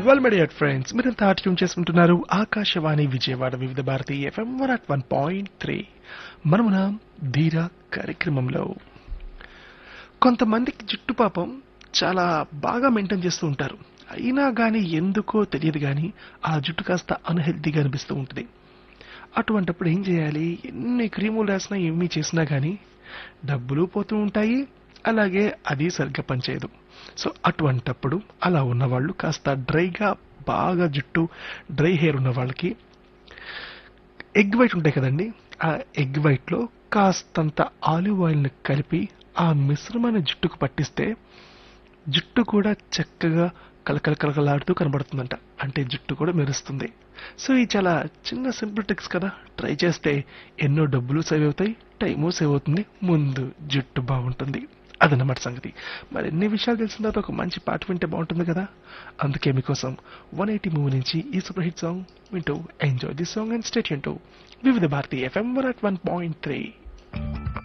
well మీడియట్ friends మీరంతా tune చేసుకుంటున్నారు Akashvani Vijayawada Vividh Bharati FM one at one point three మనమున ధీర కార్యక్రమంలో కొంతమందికి జుట్టు పాపం చాలా బాగా మెయింటైన్ చేస్తూ ఉంటారు అయినా కానీ ఎందుకో తెలియదు కానీ ఆ జుట్టు కాస్త అన్హెల్తీగా అనిపిస్తూ ఉంటుంది అటువంటప్పుడు ఏం చేయాలి ఎన్ని క్రీములు రాసినా ఏమీ చేసినా కానీ డబ్బులు పోతూ ఉంటాయి అలాగే అది సరిగ్గా పనిచేయదు సో అటువంటప్పుడు అలా ఉన్న వాళ్ళు కాస్త డ్రైగా బాగా జుట్టు డ్రై హెయిర్ ఉన్న వాళ్ళకి ఎగ్ వైట్ ఉంటాయి కదండి ఆ ఎగ్ వైట్లో కాస్తంత ఆలివ్ ఆయిల్ని కలిపి ఆ మిశ్రమాన్ని జుట్టుకు పట్టిస్తే జుట్టు కూడా చక్కగా కలకల కలకలాడుతూ కనబడుతుందంట అంటే జుట్టు కూడా మెరుస్తుంది సో ఈ చాలా చిన్న సింపుల్ ట్రిక్స్ కదా ట్రై చేస్తే ఎన్నో డబ్బులు సేవ్ అవుతాయి టైము సేవ్ అవుతుంది ముందు జుట్టు బాగుంటుంది అదన్నమాట సంగతి మరి ఎన్ని విషయాలు తెలిసిన తర్వాత ఒక మంచి పాట వింటే బాగుంటుంది కదా అందుకే మీకోసం వన్ ఎయిటీ మూవీ నుంచి ఈ సూపర్ హిట్ సాంగ్ వింటూ enjoy this song and state Vividh Bharati FM one at one point three